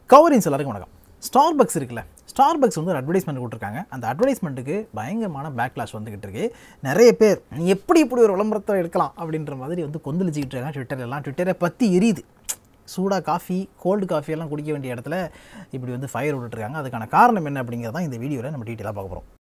கவரின்ஸ் எல்லாருக்கும் வணக்கம் Starbucks இருக்குல்ல ஸ்டார் பக்ஸ் வந்து ஒரு அட்வர்டைஸ்மெண்ட் கொடுத்துருக்காங்க அந்த அட்வர்டைஸ்மெண்ட்டுக்கு பயங்கரமான பேக்லாஷ் வந்துகிட்டு இருக்கு நிறைய பேர் நீ எப்படி இப்படி ஒரு விளம்பரத்தை எடுக்கலாம் அப்படின்ற மாதிரி வந்து கொந்தளிச்சிக்கிட்டு இருக்காங்க ட்விட்டர் எல்லாம் ட்விட்டரை பற்றி எரியுது சூடாக காஃபி கோல்டு காஃபி எல்லாம் குடிக்க வேண்டிய இடத்துல இப்படி வந்து ஃபயர் விட்டுட்ருக்காங்க அதுக்கான காரணம் என்ன அப்படிங்கிறத இந்த வீடியோவில் நம்ம டீட்டெயிலாக பார்க்க போகிறோம்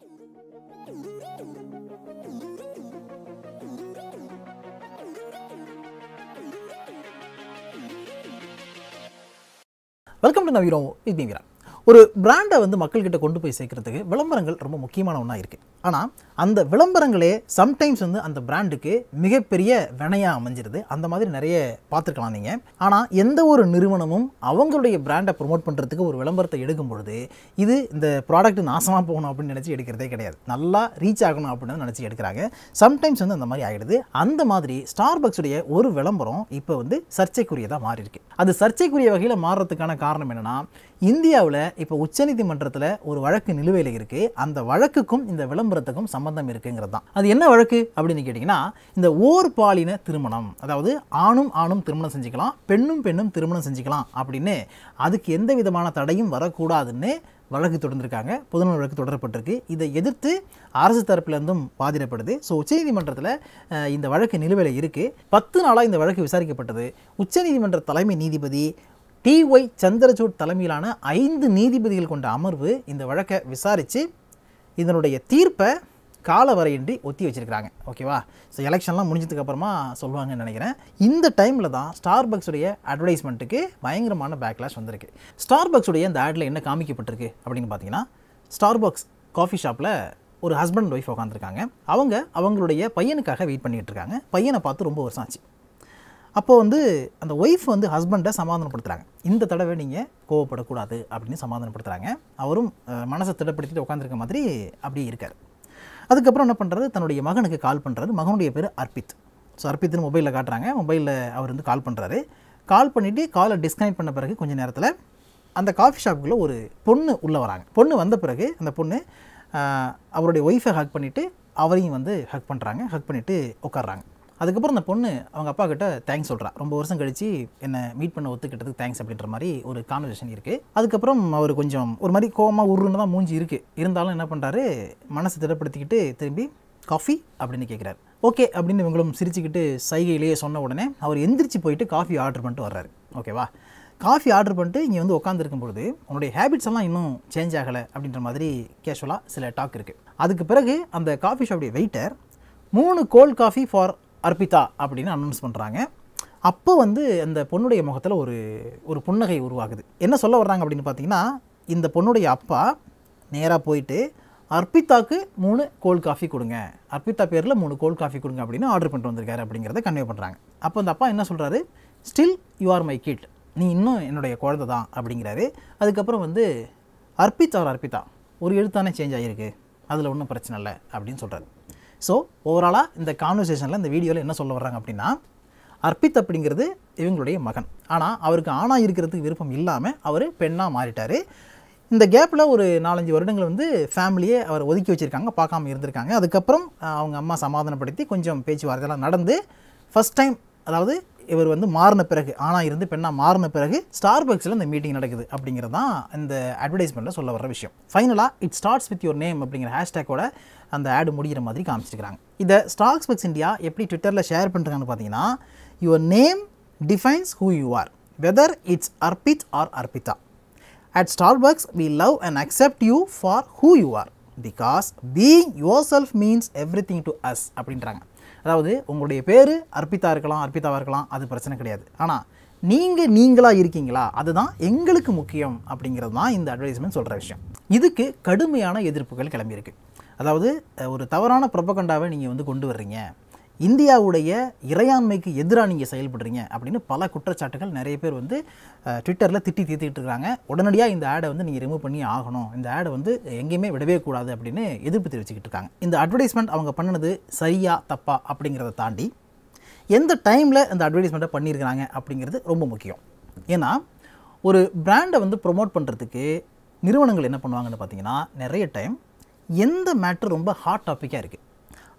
வெல்கம் டு நவீரோ இது மீரா ஒரு பிராண்டை வந்து மக்கள்கிட்ட கொண்டு போய் சேர்க்கறதுக்கு விளம்பரங்கள் ரொம்ப முக்கியமான ஒன்றா இருக்குது ஆனால் அந்த விளம்பரங்களே சம்டைம்ஸ் வந்து அந்த பிராண்டுக்கு மிகப்பெரிய வினையாக அமைஞ்சிருது அந்த மாதிரி நிறைய பார்த்துருக்கலாம் நீங்கள் ஆனால் எந்த ஒரு நிறுவனமும் அவங்களுடைய பிராண்டை ப்ரொமோட் பண்ணுறதுக்கு ஒரு விளம்பரத்தை எடுக்கும் பொழுது இது இந்த ப்ராடக்ட் நாசமாக போகணும் அப்படின்னு நினச்சி எடுக்கிறதே கிடையாது நல்லா ரீச் ஆகணும் அப்படின்னு நினச்சி எடுக்கிறாங்க சம்டைம்ஸ் வந்து அந்த மாதிரி ஆகிடுது அந்த மாதிரி ஸ்டார் பக்ஸுடைய ஒரு விளம்பரம் இப்போ வந்து சர்ச்சைக்குரியதாக மாறி இருக்கு அது சர்ச்சைக்குரிய வகையில் மாறுறதுக்கான காரணம் என்னன்னா இந்தியாவில் இப்போ உச்சநீதிமன்றத்தில் ஒரு வழக்கு நிலுவையில் இருக்குது அந்த வழக்குக்கும் இந்த விளம்பரத்துக்கும் சம்பந்தம் இருக்குங்கிறது தான் அது என்ன வழக்கு அப்படின்னு கேட்டிங்கன்னா இந்த ஓர் பாலின திருமணம் அதாவது ஆணும் ஆணும் திருமணம் செஞ்சுக்கலாம் பெண்ணும் பெண்ணும் திருமணம் செஞ்சுக்கலாம் அப்படின்னு அதுக்கு எந்த விதமான தடையும் வரக்கூடாதுன்னு வழக்கு தொடர்ந்திருக்காங்க பொதுநல வழக்கு தொடரப்பட்டிருக்கு இதை எதிர்த்து அரசு தரப்பிலிருந்தும் வாதிடப்படுது ஸோ உச்சநீதிமன்றத்தில் அஹ், இந்த வழக்கு நிலுவையில் இருக்குது பத்து நாளாக இந்த வழக்கு விசாரிக்கப்பட்டது உச்சநீதிமன்ற தலைமை நீதிபதி டி ஒய் சந்திரசூட் தலைமையிலான ஐந்து நீதிபதிகள் கொண்ட அமர்வு இந்த வழக்கை விசாரித்து இதனுடைய தீர்ப்பை காலவரையின்றி ஒத்தி வச்சிருக்காங்க ஓகேவா ஸோ எலெக்ஷன்லாம் முடிஞ்சதுக்கு அப்புறமா சொல்லுவாங்கன்னு நினைக்கிறேன் இந்த டைமில் தான் ஸ்டார் பக்ஸுடைய அட்வர்டைஸ்மெண்ட்டுக்கு பயங்கரமான பேக்லாஷ் வந்திருக்கு ஸ்டார் பக்ஸுடைய இந்த ஆடில் என்ன காமிக்கப்பட்டிருக்கு அப்படின்னு பார்த்தீங்கன்னா ஸ்டார் பாக்ஸ் காஃபி ஷாப்பில் ஒரு ஹஸ்பண்ட் ஒய்ஃப் உட்காந்துருக்காங்க அவங்க அவங்களுடைய பையனுக்காக வெயிட் பண்ணிட்டு இருக்காங்க பையனை பார்த்து ரொம்ப வருஷம் ஆச்சு அப்போ வந்து அந்த ஒய்ஃப் வந்து ஹஸ்பண்டை சமாதானப்படுத்துகிறாங்க இந்த தடவை நீங்கள் கோவப்படக்கூடாது அப்படின்னு சமாதானப்படுத்துகிறாங்க அவரும் அஹ், மனசை திடப்படுத்திட்டு உட்காந்துருக்க மாதிரி அப்படியே இருக்கார் அதுக்கப்புறம் என்ன பண்ணுறாரு தன்னுடைய மகனுக்கு கால் பண்ணுறாரு மகனுடைய பேர் அர்பித் ஸோ அர்பித்னு மொபைலில் காட்டுறாங்க மொபைலில் அவர் வந்து கால் பண்ணுறாரு கால் பண்ணிவிட்டு காலை டிஸ்கனெக்ட் பண்ண பிறகு கொஞ்ச நேரத்தில் அந்த காஃபி ஷாப்புக்குள்ளே ஒரு பொண்ணு உள்ளே வராங்க பொண்ணு வந்த பிறகு அந்த பொண்ணு ஆஹ், அவருடைய ஒய்ஃபை ஹக் பண்ணிவிட்டு அவரையும் வந்து ஹக் பண்ணுறாங்க ஹக் பண்ணிவிட்டு உட்காடுறாங்க அதுக்கப்புறம் அந்த பொண்ணு அவங்க அப்பா கிட்ட தேங்க்ஸ் சொல்கிறா ரொம்ப வருஷம் கழிச்சு என்னை மீட் பண்ண ஒத்துக்கிட்டதுக்கு தேங்க்ஸ் அப்படின்ற மாதிரி ஒரு கான்வர்சேஷன் இருக்குது அதுக்கப்புறம் அவர் கொஞ்சம் ஒரு மாதிரி கோவமாக உருன்னு தான் மூஞ்சி இருக்குது இருந்தாலும் என்ன பண்ணுறாரு மனசை திடப்படுத்திக்கிட்டு திரும்பி காஃபி அப்படின்னு கேட்குறாரு ஓகே அப்படின்னு இவங்களும் சிரிச்சுக்கிட்டு சைகையிலேயே சொன்ன உடனே அவர் எந்திரிச்சு போயிட்டு காஃபி ஆர்டர் பண்ணிட்டு வர்றாரு ஓகேவா காஃபி ஆர்டர் பண்ணிட்டு இங்கே வந்து உட்காந்துருக்கும் பொழுது உன்னுடைய ஹேபிட்ஸ் எல்லாம் இன்னும் சேஞ்ச் ஆகலை அப்படின்ற மாதிரி கேஷுவலாக சில டாக் இருக்குது அதுக்கு பிறகு அந்த காஃபி ஷாப்புடைய வெயிட்டர் மூணு கோல்ட் காஃபி ஃபார் அர்பிதா அப்படின்னு அனௌன்ஸ் பண்ணுறாங்க அப்போ வந்து அந்த பொண்ணுடைய முகத்தில் ஒரு ஒரு புன்னகை உருவாகுது என்ன சொல்ல வர்றாங்க அப்படின்னு பார்த்தீங்கன்னா இந்த பொண்ணுடைய அப்பா நேராக போயிட்டு அர்ப்பிதாக்கு மூணு கோல்ட் காஃபி கொடுங்க அர்ப்பிதா பேரில் மூணு கோல்ட் காஃபி கொடுங்க அப்படின்னு ஆர்டர் பண்ணிட்டு வந்திருக்காரு அப்படிங்கிறத கன்வே பண்ணுறாங்க அப்போ அந்த அப்பா என்ன சொல்கிறாரு still you are my kid நீ இன்னும் என்னுடைய குழந்தை தான் அப்படிங்கிறாரு அதுக்கப்புறம் வந்து அர்ப்பித் ஆர் அர்ப்பிதா ஒரு எழுத்தானே சேஞ்ச் ஆகிருக்கு அதில் ஒன்றும் பிரச்சனை இல்லை அப்படின்னு சொல்கிறாரு ஸோ ஓவராலாக இந்த கான்வர்சேஷனில் இந்த வீடியோவில் என்ன சொல்ல வர்றாங்க அப்படின்னா அர்ப்பித் அப்படிங்கிறது இவங்களுடைய மகன் ஆனால் அவருக்கு ஆணாக இருக்கிறதுக்கு விருப்பம் இல்லாமல் அவர் பெண்ணாக மாறிட்டார் இந்த கேப்பில் ஒரு நாலஞ்சு வருடங்கள் வந்து ஃபேமிலியே அவர் ஒதுக்கி வச்சுருக்காங்க பார்க்காம இருந்திருக்காங்க அதுக்கப்புறம் அஹ், அவங்க அம்மா சமாதானப்படுத்தி கொஞ்சம் பேச்சுவார்த்தைலாம் நடந்து ஃபஸ்ட் டைம் அதாவது இவர் வந்து மாறின பிறகு ஆணாக இருந்து பெண்ணாக மாறின பிறகு ஸ்டார் பக்ஸில் இந்த மீட்டிங் நடக்குது அப்படிங்கிறது தான் இந்த அட்வர்டைஸ்மெண்ட்டில் சொல்ல வர விஷயம் ஃபைனலாக it starts with your name அப்படிங்கிற ஹேஷ்டேக்கோட அந்த ஆடு முடிகிற மாதிரி காமிச்சிருக்காங்க இதை ஸ்டாக்ஸ் பக்ஸ் இந்தியா எப்படி ட்விட்டரில் ஷேர் பண்ணுறாங்கன்னு பார்த்தீங்கன்னா your name defines who you are whether it's Arpit or Arpita At Starbucks, we love and accept you for who you are because being yourself means everything to us அப்படின்றாங்க அதாவது உங்களுடைய பேர் அர்ப்பிதா இருக்கலாம் அர்ப்பிதாவாக இருக்கலாம் அது பிரச்சனை கிடையாது ஆனால் நீங்கள் நீங்களாக இருக்கீங்களா அதுதான் எங்களுக்கு முக்கியம் அப்படிங்கிறது தான் இந்த அட்வர்டைஸ்மெண்ட் சொல்கிற விஷயம் இதுக்கு கடுமையான எதிர்ப்புகள் கிளம்பியிருக்கு அதாவது அஹ், ஒரு தவறான ப்ரொபகண்டாவை நீங்கள் வந்து கொண்டு வர்றீங்க இந்தியாவுடைய இறையாண்மைக்கு எதிராக நீங்கள் செயல்படுறீங்க அப்படின்னு பல குற்றச்சாட்டுகள் நிறைய பேர் வந்து ட்விட்டரில் திட்டி தீர்த்திட்டு இருக்காங்க உடனடியாக இந்த ஆடை வந்து நீங்கள் ரிமூவ் பண்ணி ஆகணும் இந்த ஆடை வந்து எங்கேயுமே விடவே கூடாது அப்படின்னு எதிர்ப்பு தெரிவிச்சுக்கிட்டு இருக்காங்க இந்த அட்வர்டைஸ்மெண்ட் அவங்க பண்ணது சரியா தப்பா அப்படிங்கிறத தாண்டி எந்த டைமில் இந்த அட்வர்டைஸ்மெண்ட்டை பண்ணியிருக்கிறாங்க அப்படிங்கிறது ரொம்ப முக்கியம் ஏன்னா ஒரு பிராண்டை வந்து ப்ரொமோட் பண்ணுறதுக்கு நிறுவனங்கள் என்ன பண்ணுவாங்கன்னு பார்த்தீங்கன்னா நிறைய டைம் எந்த மேட்ரு ரொம்ப ஹாட் டாப்பிக்காக இருக்குது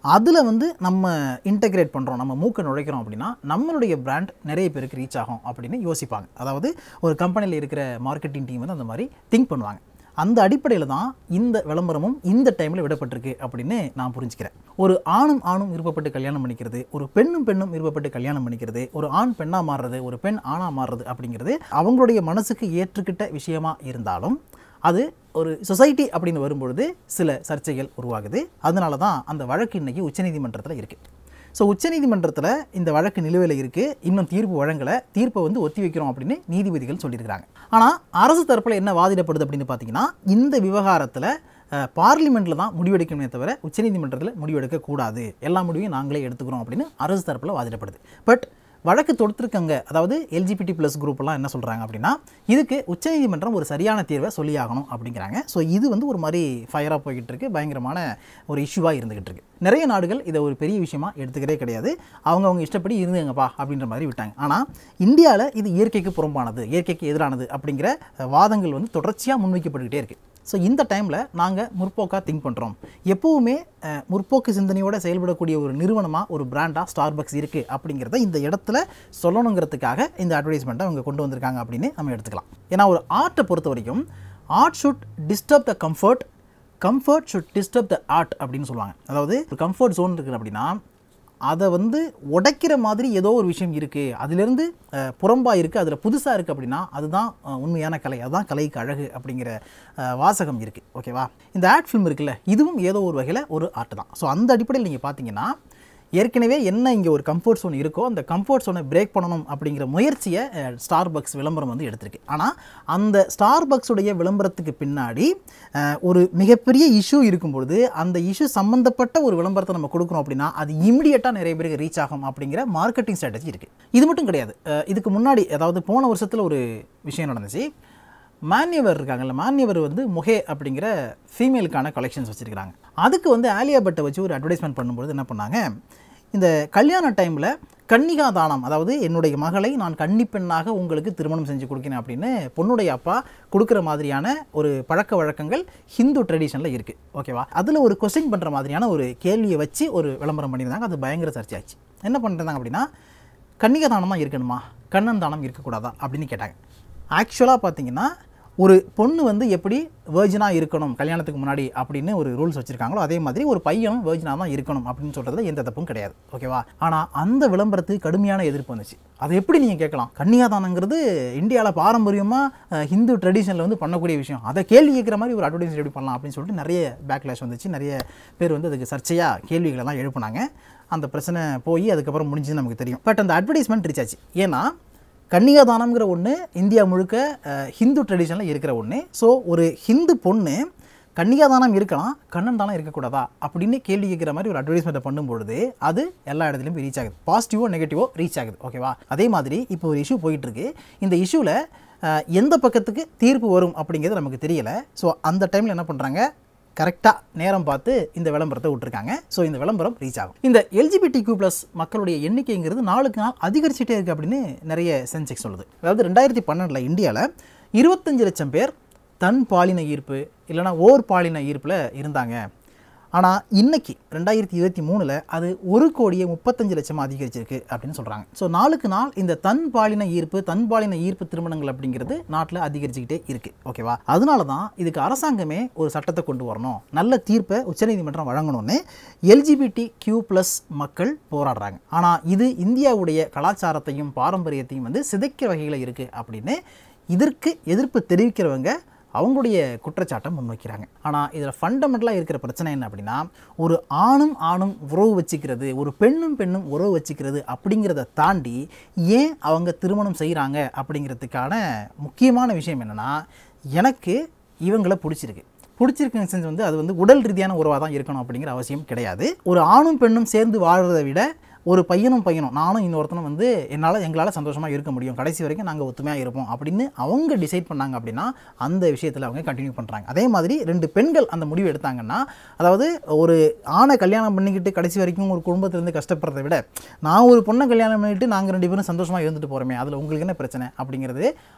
அதில் வந்து நம்ம இன்டகிரேட் பண்ணுறோம் நம்ம மூக்க நுழைக்கிறோம் அப்படின்னா நம்மளுடைய பிராண்ட் நிறைய பேருக்கு ரீச் ஆகும் அப்படின்னு யோசிப்பாங்க அதாவது ஒரு கம்பெனியில் இருக்கிற மார்க்கெட்டிங் டீம் வந்து அந்த மாதிரி திங்க் பண்ணுவாங்க அந்த அடிப்படையில் தான் இந்த விளம்பரமும் இந்த டைமில் விடப்பட்டிருக்கு அப்படின்னு நான் புரிஞ்சுக்கிறேன் ஒரு ஆணும் ஆணும் விருப்பப்பட்டு கல்யாணம் பண்ணிக்கிறது ஒரு பெண்ணும் பெண்ணும் விருப்பப்பட்டு கல்யாணம் பண்ணிக்கிறது ஒரு ஆண் பெண்ணாக மாறுறது ஒரு பெண் ஆணாக மாறுறது அப்படிங்கிறது அவங்களுடைய மனசுக்கு ஏற்றுக்கிட்ட விஷயமா இருந்தாலும் அது ஒரு சொசைட்டி அப்படின்னு வரும்பொழுது சில சர்ச்சைகள் உருவாகுது அதனால தான் அந்த வழக்கு இன்னைக்கு உச்சநீதிமன்றத்தில் இருக்குது ஸோ உச்சநீதிமன்றத்தில் இந்த வழக்கு நிலுவையில் இருக்குது இன்னும் தீர்ப்பு வழங்கலை தீர்ப்பை வந்து ஒத்தி வைக்கிறோம் அப்படின்னு நீதிபதிகள் சொல்லியிருக்கிறாங்க ஆனால் அரசு தரப்பில் என்ன வாதிடப்படுது அப்படின்னு பார்த்தீங்கன்னா இந்த விவகாரத்தில் பார்லிமெண்ட்டில் தான் முடிவெடுக்கணுமே தவிர உச்சநீதிமன்றத்தில் முடிவெடுக்கக்கூடாது எல்லா முடிவையும் நாங்களே எடுத்துக்கிறோம் அப்படின்னு அரசு தரப்பில் வாதிடப்படுது பட் வழக்கு தொடுத்திருக்கங்க அதாவது எல்ஜிபிடி ப்ளஸ் குரூப்லாம் என்ன சொல்கிறாங்க அப்படின்னா இதுக்கு உச்சநீதிமன்றம் ஒரு சரியான தீர்வை சொல்லியாகணும் அப்படிங்கிறாங்க ஸோ இது வந்து ஒரு மாதிரி ஃபயராக போய்கிட்டு இருக்கு பயங்கரமான ஒரு இஷ்யூவாக இருந்துகிட்டு இருக்கு நிறைய நாடுகள் இதை ஒரு பெரிய விஷயமா எடுத்துக்கிறே கிடையாது அவங்க அவங்க இஷ்டப்படி இருந்துங்கப்பா அப்படின்ற மாதிரி விட்டாங்க ஆனால் இந்தியாவில் இது இயற்கைக்கு புறம்பானது இயற்கைக்கு எதிரானது அப்படிங்கிற அஹ், வாதங்கள் வந்து தொடர்ச்சியாக முன்வைக்கப்பட்டுக்கிட்டே இருக்குது ஸோ இந்த டைமில் நாங்கள் முற்போக்காக திங்க் பண்ணுறோம் எப்போவுமே அஹ், முற்போக்கு சிந்தனையோட செயல்படக்கூடிய ஒரு நிறுவனமாக ஒரு பிராண்டாக ஸ்டார்பக்ஸ் இருக்குது அப்படிங்கிறத இந்த இடத்துல சொல்லணுங்கிறதுக்காக இந்த அட்வர்டைஸ்மெண்ட்டை அவங்க கொண்டு வந்திருக்காங்க அப்படின்னு நம்ம எடுத்துக்கலாம் ஏன்னா ஒரு ஆர்ட்டை பொறுத்த வரைக்கும் art should disturb the comfort comfort should disturb the art அப்படின்னு சொல்லுவாங்க அதாவது ஒரு கம்ஃபர்ட் ஜோன் இருக்குது அப்படின்னா அதை வந்து உடைக்கிற மாதிரி ஏதோ ஒரு விஷயம் இருக்குது அதிலிருந்து புறம்பாக இருக்குது அதில் புதுசாக இருக்குது அப்படின்னா அதுதான் அஹ், உண்மையான கலை அதுதான் கலைக்கு அழகு அப்படிங்கிற அஹ், வாசகம் இருக்குது ஓகேவா இந்த ஆட் ஃபிலிம் இருக்குல்ல இதுவும் ஏதோ ஒரு வகையில் ஒரு ஆர்ட் தான் ஸோ அந்த அடிப்படையில் நீங்கள் பார்த்தீங்கன்னா ஏற்கனவே என்ன இங்கே ஒரு கம்ஃபர்ட் zone இருக்கோ அந்த கம்ஃபர்ட் zone-ஐ பிரேக் பண்ணணும் அப்படிங்கிற முயற்சியை ஸ்டார் பக்ஸ் விளம்பரம் வந்து எடுத்திருக்கு ஆனால் அந்த ஸ்டார் உடைய விளம்பரத்துக்கு பின்னாடி அஹ், ஒரு மிகப்பெரிய இஷ்யூ இருக்கும்பொழுது அந்த இஷ்யூ சம்மந்தப்பட்ட ஒரு விளம்பரத்தை நம்ம கொடுக்குறோம் அப்படின்னா அது இமிடியட்டாக நிறைய பேருக்கு ரீச் ஆகும் அப்படிங்கிற மார்க்கெட்டிங் ஸ்ட்ராட்டஜி இருக்குது இது மட்டும் கிடையாது அஹ், இதுக்கு முன்னாடி அதாவது போன வருஷத்தில் ஒரு விஷயம் நடந்துச்சு மான்யவர் இருக்காங்கல்ல மான்யவர் வந்து முகே அப்படிங்கிற ஃபீமேலுக்கான கலெக்ஷன்ஸ் வச்சுருக்காங்க அதுக்கு வந்து ஆலியா பட்டை வச்சு ஒரு அட்வர்டைஸ்மெண்ட் பண்ணும்போது என்ன பண்ணாங்க இந்த கல்யாண டைமில் கன்னிகா தானம் அதாவது என்னுடைய மகளை நான் கன்னி பெண்ணாக உங்களுக்கு திருமணம் செஞ்சு கொடுக்கிறேன் அப்படின்னு பொண்ணுடைய அப்பா கொடுக்குற மாதிரியான ஒரு பழக்க வழக்கங்கள் ஹிந்து ட்ரெடிஷனில் இருக்குது ஓகேவா அதில் ஒரு கொஸ்டின் பண்ணுற மாதிரியான ஒரு கேள்வியை வச்சு ஒரு விளம்பரம் பண்ணியிருந்தாங்க அது பயங்கர சர்ச்சையாச்சு என்ன பண்ணுறாங்க அப்படின்னா கன்னிகா தானம் தான் இருக்கணுமா கண்ணன் தானம் இருக்கக்கூடாதா அப்படின்னு கேட்டாங்க ஆக்சுவலாக பார்த்தீங்கன்னா ஒரு பொண்ணு வந்து எப்படி வேர்ஜினாக இருக்கணும் கல்யாணத்துக்கு முன்னாடி அப்படின்னு ஒரு ரூல்ஸ் வச்சுருக்காங்களோ அதே மாதிரி ஒரு பையனும் வேர்ஜினாக தான் இருக்கணும் அப்படின்னு சொல்கிறதுல எந்த தப்பும் கிடையாது ஓகேவா ஆனால் அந்த விளம்பரத்துக்கு கடுமையான எதிர்ப்பு வந்துச்சு அதை எப்படி நீங்கள் கேட்கலாம் கன்னியாதானங்கிறது இந்தியாவில் பாரம்பரியமாக ஹிந்து ட்ரெடிஷனில் வந்து பண்ணக்கூடிய விஷயம் அதை கேள்வி கேட்குற மாதிரி ஒரு அட்வர்டைஸ் எப்படி பண்ணலாம் அப்படின்னு சொல்லிட்டு நிறைய பேக்லாஷ் வந்துச்சு நிறைய பேர் வந்து அதுக்கு சர்ச்சையாக கேள்விகளெல்லாம் எழுப்புனாங்க அந்த பிரச்சனை போய் அதுக்கப்புறம் முடிஞ்சது நமக்கு தெரியும் பட் அந்த அட்வர்டைஸ்மெண்ட் ரீச் ஆச்சு ஏன்னா கன்னிகாதானம்ங்கிற ஒன்று இந்தியா முழுக்க அஹ், ஹிந்து ட்ரெடிஷனில் இருக்கிற ஒன்று ஸோ ஒரு ஹிந்து பொண்ணு கன்னிகாதானம் இருக்கலாம் கண்ணன் தானம் இருக்கக்கூடாதா அப்படின்னு கேள்வி கேட்குற மாதிரி ஒரு அட்வர்டைஸ்மெண்ட்டை பண்ணும்பொழுது அது எல்லா இடத்துலையும் ரீச் ஆகுது பாசிட்டிவோ நெகட்டிவோ ரீச் ஆகுது ஓகேவா அதே மாதிரி இப்போ ஒரு இஷ்யூ போயிட்டு இருக்கு இந்த இஷ்யூவில் எந்த பக்கத்துக்கு தீர்ப்பு வரும் அப்படிங்கிறது நமக்கு தெரியலை ஸோ அந்த டைமில் என்ன பண்ணுறாங்க கரெக்டாக நேரம் பார்த்து இந்த விளம்பரத்தை விட்டுருக்காங்க ஸோ இந்த விளம்பரம் ரீச் ஆகும் இந்த எல்ஜிபிடி கியூ ப்ளஸ் மக்களுடைய எண்ணிக்கைங்கிறது நாளுக்கு நாள் அதிகரிச்சுட்டே இருக்குது அப்படின்னு நிறைய சென்செக்ஸ் சொல்லுது அதாவது ரெண்டாயிரத்தி பன்னெண்டில் இந்தியாவில் இருபத்தஞ்சு லட்சம் பேர் தன் பாலின ஈர்ப்பு இல்லைனா ஓர் பாலின ஈர்ப்பில் இருந்தாங்க ஆனால் இன்னைக்கு ரெண்டாயிரத்தி இருபத்தி மூணில் அது ஒரு கோடியே முப்பத்தஞ்சு லட்சம் அதிகரிச்சிருக்கு அப்படின்னு சொல்கிறாங்க ஸோ நாளுக்கு நாள் இந்த தன் பாலின ஈர்ப்பு தன் பாலின ஈர்ப்பு திருமணங்கள் அப்படிங்கிறது நாட்டில் அதிகரிச்சுக்கிட்டே இருக்குது ஓகேவா அதனால தான் இதுக்கு அரசாங்கமே ஒரு சட்டத்தை கொண்டு வரணும் நல்ல தீர்ப்பை உச்சநீதிமன்றம் வழங்கணும்னு எல்ஜிபிடி கியூ ப்ளஸ் மக்கள் போராடுறாங்க ஆனால் இது இந்தியாவுடைய கலாச்சாரத்தையும் பாரம்பரியத்தையும் வந்து சிதைக்கிற வகையில் இருக்குது அப்படின்னு இதற்கு எதிர்ப்பு தெரிவிக்கிறவங்க அவங்களுடைய குற்றச்சாட்டை முன்வைக்கிறாங்க ஆனால் இதில் ஃபண்டமெண்டலாக இருக்கிற பிரச்சனை என்ன அப்படின்னா ஒரு ஆணும் ஆணும் உறவு வச்சுக்கிறது ஒரு பெண்ணும் பெண்ணும் உறவு வச்சுக்கிறது அப்படிங்கிறத தாண்டி ஏன் அவங்க திருமணம் செய்கிறாங்க அப்படிங்கிறதுக்கான முக்கியமான விஷயம் என்னென்னா எனக்கு இவங்களை பிடிச்சிருக்கு பிடிச்சிருக்குன்னு செஞ்சு வந்து அது வந்து உடல் ரீதியான உறவாக தான் இருக்கணும் அப்படிங்கிற அவசியம் கிடையாது ஒரு ஆணும் பெண்ணும் சேர்ந்து வாழ்றதை விட ஒரு பையனும் பையனும் நானும் இன்னொருத்தனும் வந்து என்னால் எங்களால் சந்தோஷமாக இருக்க முடியும் கடைசி வரைக்கும் நாங்கள் ஒத்துமையாக இருப்போம் அப்படின்னு அவங்க டிசைட் பண்ணாங்க அப்படின்னா அந்த விஷயத்தில் அவங்க கண்டினியூ பண்ணுறாங்க அதே மாதிரி ரெண்டு பெண்கள் அந்த முடிவு எடுத்தாங்கன்னா அதாவது ஒரு ஆணை கல்யாணம் பண்ணிக்கிட்டு கடைசி வரைக்கும் ஒரு குடும்பத்திலேருந்து கஷ்டப்படுறதை விட நான் ஒரு பொண்ணை கல்யாணம் பண்ணிட்டு நாங்கள் ரெண்டு பேரும் சந்தோஷமாக இருந்துட்டு போகிறோமே அதில் உங்களுக்கு என்ன பிரச்சனை அப்படிங்கிறது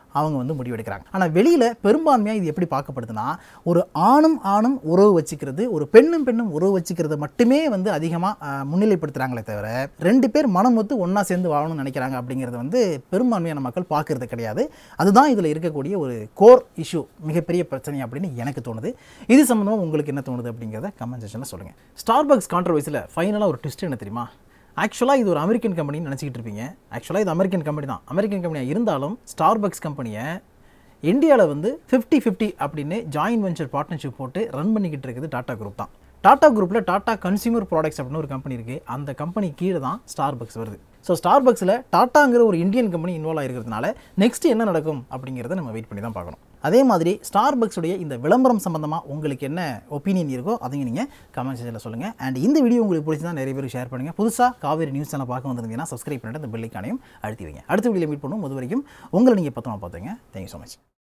அவங்க வந்து முடிவெடுக்கிறாங்க ஆனால் வெளியில் பெரும்பான்மையாக இது எப்படி பார்க்கப்படுதுன்னா ஒரு ஆணும் ஆணும் உறவு வச்சுக்கிறது ஒரு பெண்ணும் பெண்ணும் உறவு வச்சுக்கிறது மட்டுமே வந்து அதிகமாக முன்னிலைப்படுத்துகிறாங்களே தவிர ரெண்டு பேர் மனம் ஒத்து ஒன்றா சேர்ந்து வாழணும்னு நினைக்கிறாங்க அப்படிங்கிறது வந்து பெரும்பான்மையான மக்கள் பார்க்கறது கிடையாது அதுதான் இதில் இருக்கக்கூடிய ஒரு கோர் இஷ்யூ மிகப்பெரிய பிரச்சனை அப்படின்னு எனக்கு தோணுது இது சம்மந்தமாக உங்களுக்கு என்ன தோணுது அப்படிங்கிறத கமெண்ட் செக்ஷனில் சொல்லுங்கள் ஸ்டார்பக்ஸ் கான்ட்ரவர்சியில் ஃபைனலாக ஒரு ட்விஸ்ட் என்ன தெரியுமா ஆக்சுவலாக இது ஒரு அமெரிக்கன் கம்பெனின்னு நினச்சிக்கிட்டு இருப்பீங்க ஆக்சுவலாக இது அமெரிக்கன் கம்பெனி தான் அமெரிக்கன் கம்பெனியாக இருந்தாலும் ஸ்டார்பக்ஸ் கம்பெனியை இந்தியாவில் வந்து ஃபிஃப்டி ஃபிஃப்டி அப்படின்னு ஜாயின் வெஞ்சர் பார்ட்னர்ஷிப் போட்டு ரன் பண்ணிக்கிட்டு இருக்குது டாடா குரூப் தான் டாடா குரூப்பில் டாடா கன்சியூமர் ப்ராடக்ட்ஸ் அப்படின்னு ஒரு கம்பெனி இருக்குது அந்த கம்பெனி கீழே தான் ஸ்டார்பக்ஸ் வருது ஸோ ஸ்டார்பக்ஸில் டாட்டாங்கிற ஒரு இந்தியன் கம்பெனி இன்வால்வ் ஆகிருக்கிறதுனால நெக்ஸ்ட் என்ன நடக்கும் அப்படிங்கிறத நம்ம வெயிட் பண்ணி தான் பார்க்கணும் அதே மாதிரி ஸ்டார்பக்ஸுடைய இந்த விளம்பரம் சம்பந்தமாக உங்களுக்கு என்ன ஒப்பீனியன் இருக்கோ அதையும் நீங்கள் கமெண்ட் செக்ஷனில் சொல்லுங்கள் அண்ட் இந்த வீடியோ உங்களுக்கு பிடிச்சதா நிறைய பேர் ஷேர் பண்ணுங்கள் புதுசாக காவேரி நியூஸ் சேனல் பார்க்க வந்திருந்தீங்கன்னா சப்ஸ்கிரைப் பண்ணிட்டு அந்த பெல்லைக்கானையும் அழுத்தி வைங்க அடுத்த வீடியோவில் மீட் பண்ணுவோம் அது வரைக்கும் உங்களை நீங்கள் பத்திரமா பார்த்துங்க தேங்க்யூ ஸோ மச்